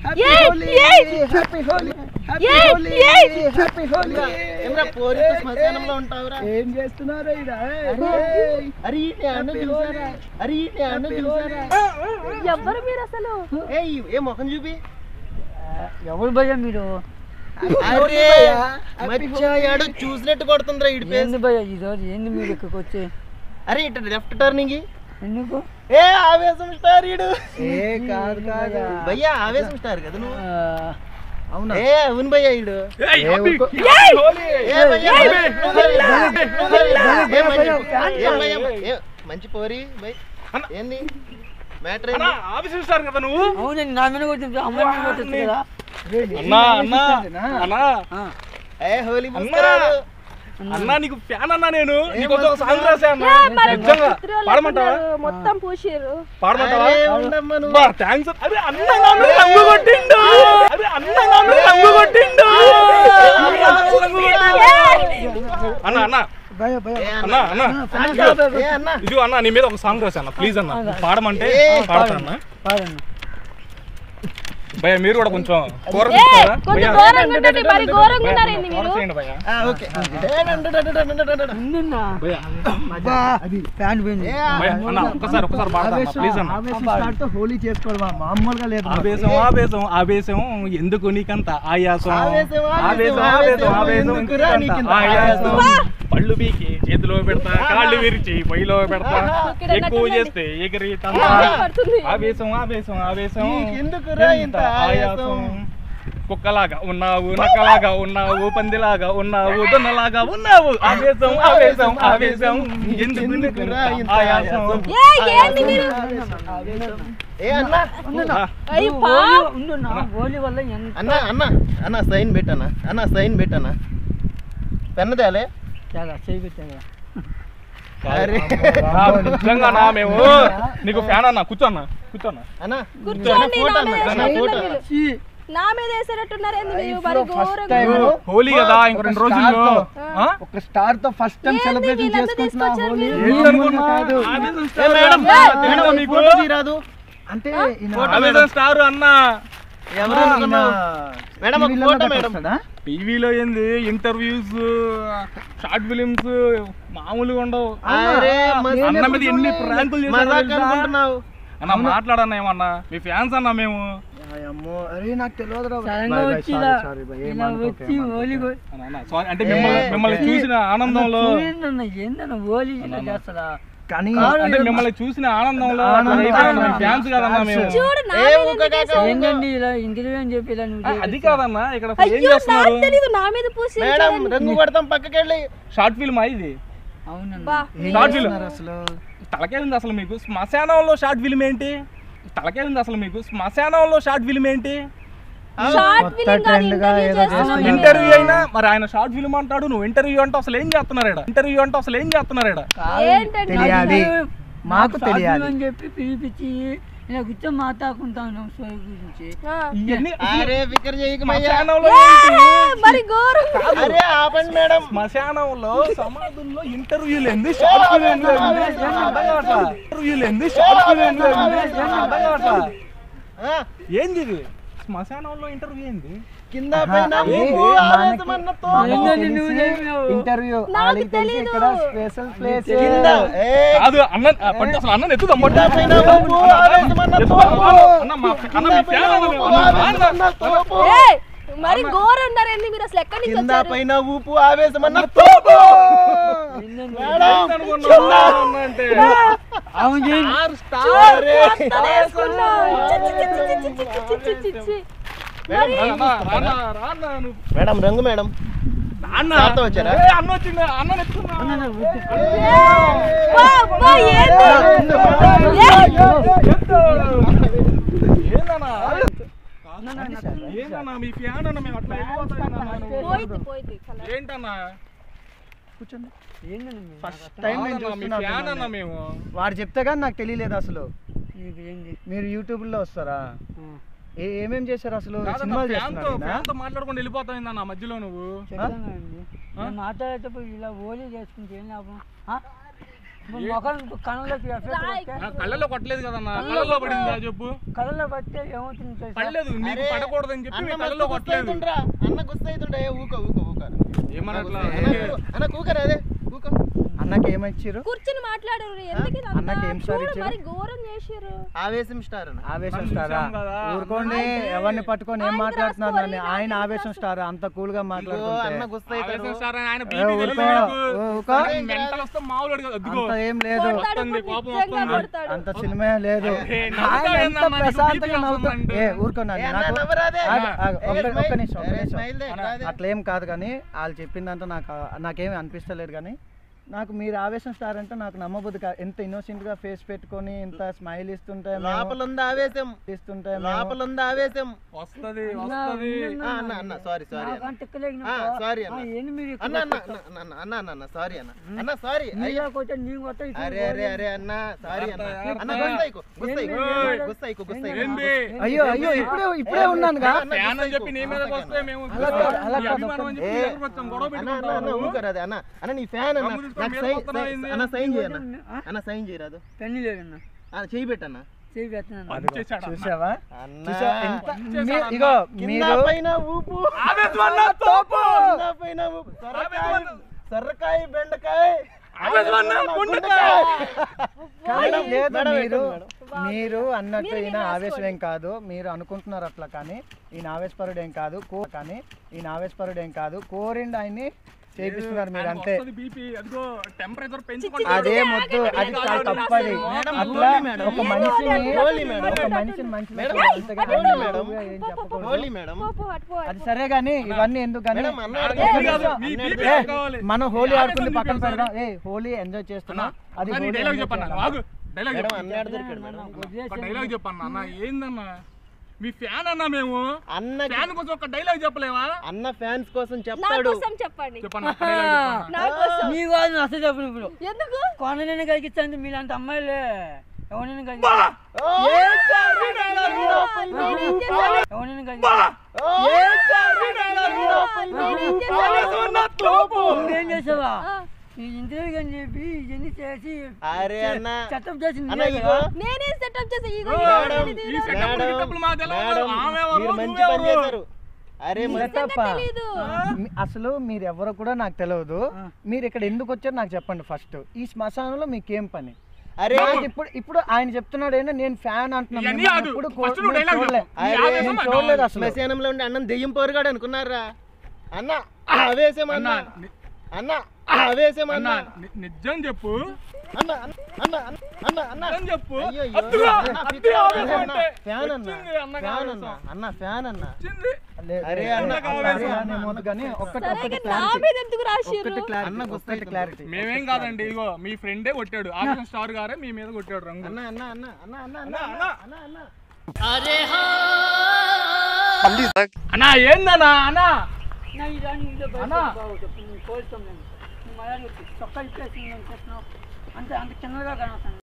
ఏమ్రా పోలీసు శ్మశానంలో ఉంటావురా ఏం చేస్తున్నారు ఈడ? అరే ఈ అన్న చూసారా అరే ఈ అన్న చూసారా ఎవ్వరు మీరు అసలు ఏ ఏ ముఖం చూపి ఎవరు భయ్యా మీరు అరే మర్చాయాడు చూసినట్టు కొడుతుందిరా ఇడి పేరు ఏంది భయ్యా ఈరోజు ఏంది మీరు ఇక్కడికి వచ్చి అరే ఇటు లెఫ్ట్ టర్నింగ్ ఎందుకు ఏ ఆవేశం స్టార్ ఈడు ఏ కాదు కాదు భయ్యా ఆవేశం స్టార్ కదా నువ్వు ఆ, అవునా ఏ అవును భయ్యా ఈడు ఏ ఊకో. ఏ భయ్యా ఏ మంచి ఏ భయ్యా ఏ మంచి పోరి భయ్ ఏంది మ్యాటర్ ఏంది ఆఫీసర్ కదా నువ్వు అవునండి నా మీద కొట్టింది అమ్మాయి మీద కొట్టచ్చు కదా అన్నా అన్నా అన్నా ఆ, ఏ హోలీ ముస్కరాలు అన్నా నీకు ఫ్యాన్ అన్నా నేను నీకు ఒక సాంగ్ రాసా అన్నా మరి నిజంగా చిత్రాలు పాడమంటావా అంటున్నారు, మొత్తం పూసిర్రు పాడమంటావా అరే ఉండమ్మా నువ్వు బా థ్యాంక్స్ అరే అన్న నన్ను రంగు కొట్టిండు అరే అన్న నన్ను రంగు కొట్టిండు రంగు కొట్టిండు. అన్న అన్న భయ భయ ఏ అన్న అన్న అన్న ఏ అన్న ఇదిగో అన్న నీ మీద ఒక సాంగ్ రాసా అన్న ప్లీజ్ అన్న పాడమంటే పాడతా అన్న పాడండి భయ మీరు కూడా కొంచెం కూర ఏ, తీస్తారా? కొంచెం భయ్యా, ఘోరంగా ఉంటుంది మరి ఘోరంగా ఉన్నారేంది కూర మీరు చేయండి భయ్యా. ఆ, ఓకే ఏ డండు డండు డండు డండు డండు. ఉందన్నా భయ్యా, అబ్బా, అది ఫ్యాన్ పోయింది ఏ భయ్యా, అన్న ఒక్కసారి ఒక్కసారి పాడతా అన్న ఆవేశం ప్లీజ్ అన్న ఆవేశం స్టార్ట్ తో హోలీ చేసుకోవడం మామూలుగా లేదు మాకు. ఆవేశం ఆవేశం ఆవేశం ఎందుకు నీకంత ఆయాసం ఆవేశం, ఆవేశం, ఆవేశం ఆవేశం ఆవేశం ఎందుకురా నీకింత ఆయాసం ఆయాసం? పళ్ళు పీకి చేతిలో పెడతా కాళ్ళు విరిచి పొయ్యిలో పెడతా ఇక్కడ ఎక్కువ నచ్చలేదు. చేస్తే ఎగిరి ఏ, తంతా పడుతుంది. ఆవేశం ఆవేశం ఆవేశం నీకెందుకురా ఇంత ఆయాసం? కుక్కలాగా ఉన్నావు నక్కలాగా ఉన్నావు పందిలాగా ఉన్నావు దొన్నలాగా ఉన్నావు ఆవేశం ఆవేశం ఆవేశం ఎందుకు నీకంత ఆయాసం ఏ, ఏంది మీరు ఏ అన్న అయ్యి నువ్వు పా హోలీ ఉండున్నా హోలీ వల్ల ఎంత అన్న అన్న అన్న సైన్ పెట్టన్న అన్న సైన్ పెట్టన్న పెన్ను తేలే చాలా చేయి పెట్టాగా అరే నా నిజంగా నా మేము నీకు ఫ్యాన్ అన్న కూర్చోన్న కూర్చోన్న అన్న కూర్చోండి ఫోటో నా అన్న మీద అన్న వేసిన ఫోటో వీళ్ళు. నా మీద వేసేటట్టున్నారు ఏంది మీరు మరి ఫస్ట్ ఘోరంగా టైం హోలీ కదా ఇంకో రెండు రోజుల్లో ఆ? ఒక స్టార్ తో ఫస్ట్ టైం ఏంది సెలబ్రేషన్ వీళ్ళంతా చేసుకుంటున్నా తీసుకొచ్చారు హోలీ మీరు? ఏంటనుకున్నా? కాదు ఆవేశం ఏ స్టార్ మేడం అన్న. మేడం ఏంటో ఈ మీకు ఫోటో తీరాదు అంటే ఈయన ఆవేశం స్టార్ అన్న ఎవరు ఈయన అనుకున్నావు? మేడం ఒక టీవీలో ఫోటో మేడం కనిపిస్తాడా? టీవీలో ఏంది ఇంటర్వ్యూస్ షార్ట్ ఫిలిమ్స్ మామూలుగా ఉండవు అరే మస్త్ అన్న మీద ఎన్ని ప్రాంకులు చేశారో మజాక్ తెలుసా? అనుకుంటున్నావు అన్న మాట్లాడన్నా ఏమన్నా మీ ఫ్యాన్స్ అన్న మేము అమ్మో అరే నాకు తెలియదురా సడన్గా వచ్చి ఇలా ఇలా వచ్చి హోలీ కొ- అన్న, అన్న, సారీ అంటే మిమ్మల్ని మిమ్మల్ని చూసిన ఆనందంలో చూడండి ఏందన్న హోలీ ఇట్లా చేస్తారా కానీ అంటే మిమ్మల్ని చూసిన ఆనందంలో ఆనందం. ఫ్యాన్స్ కదన్నా మేము చూడు నా ఏ మీద ఊక ఎందుకు కాక వేసావు? ఏంటండి ఇలా ఇంటర్వ్యూ అని చెప్పి ఇలా నువ్వు ఆ, అది కాదన్నా ఇక్కడ అసలు ఏం అయ్యో చేస్తున్నారు నాకు తెలీదు నా మీద పూసి మేడం రంగు కొడతాం పక్కకి వెళ్ళి షార్ట్ ఫిల్మ్ ఇది అవునన్నా బా ఏం షార్ట్ ఫిల్మ్ చేస్తున్నారు అసలు తలకే ఉంది అసలు మీకు శ్మశానంలో షార్ట్ ఫిల్మ్ ఏంటి తలకే ఉంది అసలు మీకు శ్మశానంలో షార్ట్ ఫిల్మ్ ఏంటి షార్ట్ కొత్త ఫిలిం కాదు trend గా ఇంటర్వ్యూ ఏదో చేస్తున్నాం చేస్తున్నారు. మేము. ఇంటర్వ్యూ అయినా మరి ఆయన షార్ట్ ఫిల్మ్ అంటాడు నువ్వు ఇంటర్వ్యూ అంటే అసలు ఏం చేస్తున్నారు ఈడ? ఇంటర్వ్యూ అంటే అసలు ఏం చేస్తున్నారు ఈడ? ఏంటంటే తెలియాలి మాకు షార్ట్ తెలియాలి ఫిల్మ్ అని చెప్పి పిలిపించి ఇలా కూర్చొని మాట్లాడుకుంటాను స్టోరీ గురించి ఆ. ఇవన్నీ అరే ఫికర్ చేయకమయ్యా శ్మశానంలో ఏ, ఏంటి? మరి ఘోరం అరే ఆపండి మేడం శ్మశానంలో సమాధుల్లో ఇంటర్వ్యూలు ఏంది షార్ట్ ఫిల్మ్ ఏంది అర్థం కావట్లా. ఇంటర్వ్యూలు ఏంది షార్ట్ ఫిల్మ్ ఏంది అర్థం కావట్లా. ఆ, ఏంది ఇది శ్మశానంలో ఇంటర్వ్యూ ఏంది కింద పైన ఏంది? ఊపు, ఆవేశమన్న తోపు. ఏంటండి నువ్వు చెప్పినావు? ఇంటర్వ్యూ నాకు వాళ్ళకి తెలిసి తెలీదు. ఇక్కడ స్పెషల్ ప్లేస్ కింద ఏ, కాదు అన్న ఆ, పట్టు అసలు అన్న ఎత్తుదాం పట్టు. కింద పైన ఊపు, ఆవేశమన్న ఎత్తుదాం. తోపు. అన్న మా అన్న కింద మీ పైన ఫ్యాన్ అన్న ఊపు, మేము. అన్న, అన్న, ఆవేశమన్న తోపు. ఏ, మరి ఘోరం ఉన్నారండి మీరు అసలు ఎక్కడి నుంచి కింద వచ్చారు పైన ఊపు ఆవేశమన్న తోపు మేడం ఏందనుకున్నావు అన్న అంటే అవును చేయండి. అరే, అత్తనే వేసుకున్నావు. చి, చి, చి, చి, చి, చి, చి, చి, చి, చి. మరి రానా, రానా, రానా నువ్వు. మేడం రంగు మేడం అన్న నాతో వచ్చారా? ఏ, అన్న వచ్చింది అన్న ఎత్తుకున్నా బా, బా, ఏంది? ఏ, ఏందన్నా ఏందన్నా మీ ఫ్యాన్ అన్న మేము అట్లా వెళ్ళిపోతాం పోయింది పోయింది కలర్. ఏంటన్నా కూర్చోండి ఏందండి మీరు? ఫస్ట్ టైం నేను కాదన్నా, మీ చూస్తున్నా ఫ్యాన్ అన్న మిమ్మల్ని. మేము వాడు చెప్తే కానీ నాకు తెలియలేదు అసలు నీకు ఏంది మీరు యూట్యూబ్ లో వస్తారా ఆ, ఏ ఏమేం చేశారు అసలు కాదన్నా, సినిమాలు ఫ్యాన్ తో చేస్తున్నారు ఈయన? ఫ్యాన్ తో మాట్లాడుకొని వెళ్ళిపోతాయిందన్న మధ్యలో నువ్వు చెప్తాను కదండి నేను మాట్లాడేటప్పుడు ఇలా హోలీ చేసుకుంటే ఏం లాభం ఆ? ముఖం కళ్ళలోకి ఎఫెక్ట్ రాయ్. పడితే నా కళ్ళలో కొట్టలేదు కదన్నా కళ్ళలో పడిందా చెప్పు కళ్ళలో పడితే ఏమవుతుంది తెలుసా? పడలేదు నీకు అరే, పడకూడదని చెప్పి అన్న మీ మస్తు కళ్ళలో గుస్త కొట్టలేదు అవుతుండ్రా. అన్న గుస్త అవుతుండే ఊక ఊక ఊక ఏమనట్లా అన్న కూకరా అదే ఊక అన్నకి ఏమిచ్చిర్రు కూర్చుని మాట్లాడారు ఎందుకు ఇదంతా? అన్నకి ఏం సార్ చూడు, ఇచ్చారు? మరి ఘోరం చేసిర్రు ఆవేశం స్టార్ అన్న ఆవేశం మనం స్టారా చూసాం కదా. ఊరుకోండి ఎవరిని పట్టుకొని ఏం ఆయనకి మాట్లాడుతున్నారు రాసుకోవాలి, నన్ను? ఆయనకి ఆయన ఆవేశం రాసుకోవాలి. స్టార్ అంత కూల్ గా ఇగో అన్న మాట్లాడుతుంటే గుస్త ఆవేశం అవుతాడు సార్ ఆయన ఏ, బీపీ ఊరుకో, తెలుసు నీకు. ఊరుకో. మెంటల్ వస్తే మామూలు కాదు అదిగో అంత ఏం లేదు కొడతాడు, వస్తుంది, ఇప్పుడు కోపం నిజంగా వస్తుంది. కొడతాడు. అంత సినిమా లేదు అరే, ఆయన నవ్వుతాడు ఎంత ఏందమ్మా, నీకు ప్రశాంతంగా బీపీ నవ్వుతా వస్తుందంటే. ఏ ఊరుకోనండి ఏ అన్న నాకు నవ్వరాదే? ఆగు, ఆగు, ఏ, ఒక్క ఒక్క స్మైల్. నిమిషం ఒక్క ఏ, నిమిషం స్మైల్ దే, రాదే. అట్లేం కాదు కానీ వాళ్ళు చెప్పిందంతా నాకు నాకేమి అనిపిస్తలేదు కానీ నాకు మీరు ఆవేశం స్టార్ అంటే నాకు నమ్మబుద్ధి కాదు ఎంత ఇన్నోసెంట్ గా ఫేస్ పెట్టుకొని ఇంత స్మైల్ ఇస్తుంటే మేము- లోపల ఉంది ఆవేశం ఇస్తుంటే మేము- లోపల ఉంది ఆవేశం వస్తది అన్నా, వస్తది ఆ, అన్న అన్న సారీ సారీ అన్న నాకంటే ఎక్కలేక ఆ, నాకు- సారీ ఆ, అన్న ఏంది మీరు అన్న అన్న అన్న అన్న అన్న అన్న అన్న సారీ అన్న అన్న సారీ నీళ్ళ కొట్టే నీకు కొట్టే ఇటు అరే అరే అరే అన్న సారీ అన్న అర్థం, అన్న అర్థం. గుస్తాయికు గుస్తాయికు ఏంది? గుస్తాయికు గుస్తాయికు ఏంది అయ్యో అయ్యో ఇప్పుడే ఇప్పుడే ఉన్నానుగా అన్న, ఫ్యాన్ అని గుస్తాయికు. చెప్పి నీ మీదకి వస్తే మేము అలా కాదు, అలా మీ కాదు. అభిమానం అని చెప్పి ఏ, మీ దగ్గరకు వచ్చాం, గొడవ అన్న అన్న అన్న పెట్టుకుంటాం ఊకరు అదే అన్న అన్న నీ ఫ్యాన్ అన్న గమ్మున తీసుకొని నాకు మీద సైన్ మొత్తం అయింది. అన్న సైన్ చేయన్న ఆ? అన్న సైన్ చేయరాదు పెన్ను లేదన్న అన్న చేయి పెట్టన్న చేయి పెట్టినాను అది చేశాడు అన్న. చూసావా అన్న చూసా ఎంత చేశాడు మీ- అన్న. ఇగో కింద మీరు పైన ఊపు ఆవేశం అన్న, తోపు కింద పైన ఊపు సొరకాయ సొరకాయ బెండకాయ ఆవేశం అన్న, గుండెకాయ. కానీ మేడం, లేదు మేడం, మీరు మేడం. మీరు అన్నట్టు మీరు ఈయన మీరు ఆవేశం ఏం కాదు మీరు అనుకుంటున్నారు అట్లా కానీ ఈయన ఆవేశపరుడు ఏం కాదు కో- కానీ ఈయన ఆవేశపరుడు ఏం కాదు కోరిండి ఆయన్ని చేపిస్తున్నారు మీరు ఆయనకు అంతే వస్తది బీపీ అదిగో టెంపరేచర్ పెంచుకుంటా అదే ముద్దు అది చాలా తప్పది మేడం, అట్లా హోలీ మేడం. ఒక మనిషిని హోలీ మేడం. ఒక మనిషిని మంచి మేడం, అంతగా హోలీ ఏం మేడం. చెప్పకూడదు. హోలీ మేడం పో, పో, అటు పో, అటు అది పో. సరే గానీ ఇవన్నీ ఎందుకు కానీ మేడం అన్న అది అడగండి. కాదు, మీ అన్న బీపీ అడగండి. కావాలి. మనం హోలీ ఈ ఆడుకుంది ఆవేశం పక్కన చూపించారు. పెడదాం ఏ హోలీ ఎంజాయ్ చేస్తున్నా అది అన్న, నీ హోలీ డైలాగ్ enjoy చెప్పన్న చేద్దాం. ఆగు డైలాగ్ మేడం చెప్పు అన్న దొరికాడు మేడం ఒక డైలాగ్ చెప్పన్న అన్న ఏందన్న మీ ఫ్యాన్ అన్న మేము అన్న ఫ్యాన్ కోసం ఒక డైలాగ్ చెప్పలేవా అన్న ఫ్యాన్స్ కోసం నా చెప్తాడు కోసం చెప్పండి చెప్పన్న ఒక్క dialogue చెప్పన్న. నా కోసం మీ వాళ్ళు అసలు చెప్పు ఇప్పుడు ఎందుకు కొండనైనా కలిగిస్తాను మీలాంటి అమ్మాయిలే ఎవరైనా కలిగి నేనేం చేశాను? ఎవరైనా కలిగి నేనేం చేశాను? నువ్వేం చేసావా ఆ, ఈ ఇంటర్వ్యూ అని చెప్పి ఇవన్నీ చేసి అరే అన్న చట్టం చేసింది అన్న నీవే ఇగో కదా? నేనే సెటప్ చేసా ఇగో ఓ, ఇగో మేడం, ఇది ఈ ఇది. సెటప్ మేడం, గిటప్లు మాకు తెలియదు. మేడం, ఆమె ఎవరు, మీరు మంచి నువ్వెవరు? పని చేశారు అరే మన- తప్ప తెలీదు. మీ- అసలు మీరు ఎవరో కూడా నాకు తెలియదు మీరు ఇక్కడ ఎందుకు వచ్చారో నాకు చెప్పండి ఫస్ట్ ఈ శ్మశానంలో మీకేం పని అరే నాకు ఇప్పుడు ఇప్పుడు ఆయన చెప్తున్నాడు ఏంటో నేను ఫ్యాన్ అంటున్నాను ఇవన్నీ మిమ్మల్ని కాదు. ఎప్పుడు First కో- నువ్వు నేను dialogue చూడలే. చెప్పు. నీ అరే, ఆవేశం నేను అన్న. చూడలేదు అసలు శ్మశానంలో ఉండి అన్నం దెయ్యం పోరుగాడు అనుకున్నారా అన్న ఆవేశం అన్న అన్న, ని- అన్న ఆవేశం అన్న అన్న ని- నిజం చెప్పు అన్న అన్న అన్న అన్న అన్న నిజం చెప్పు అయ్యో, అయ్యో. అద్దుగా, అన్న, అద్దు పిచ్చి ఆవేశం అన్న, అంటే. ఫ్యాన్ అన్న వచ్చింది అన్నకి ఫ్యాన్ అన్న ఆవేశం. అన్న ఫ్యాన్ అన్న వచ్చింది. లే- అరే లే- అన్న, అట్లా ఆవేశం అరే అన్న, అనేమొద్దు కానీ ఒక్కటి సరే ఒక్కటి కానీ నా clarity. మీద ఎందుకు రాసిర్రు ఒక్కటి clarity, అన్న ఒక్కటి గుర్తొస్తుంది. clarity. మేమేం కాదండి ఇగో మీ ఫ్రెండే కొట్టాడు ఆవేశం స్టార్ గారే మీ మీద కొట్టాడు రంగు అన్న అన్న అన్న అన్న అన్న అన్న అన్న, అన్న అన్న అన్నా ఏందన్నా అన్నా నా ఈ రాని ఇంట్లో బయట అన్నా. బాగోదు. నేను కోరుతాం నేను నువ్వు మలయాళీ వచ్చి చొక్కా ఇప్పేసి నేను చేస్తున్నావు అంతే అంత చిన్నగా కనొస్తాను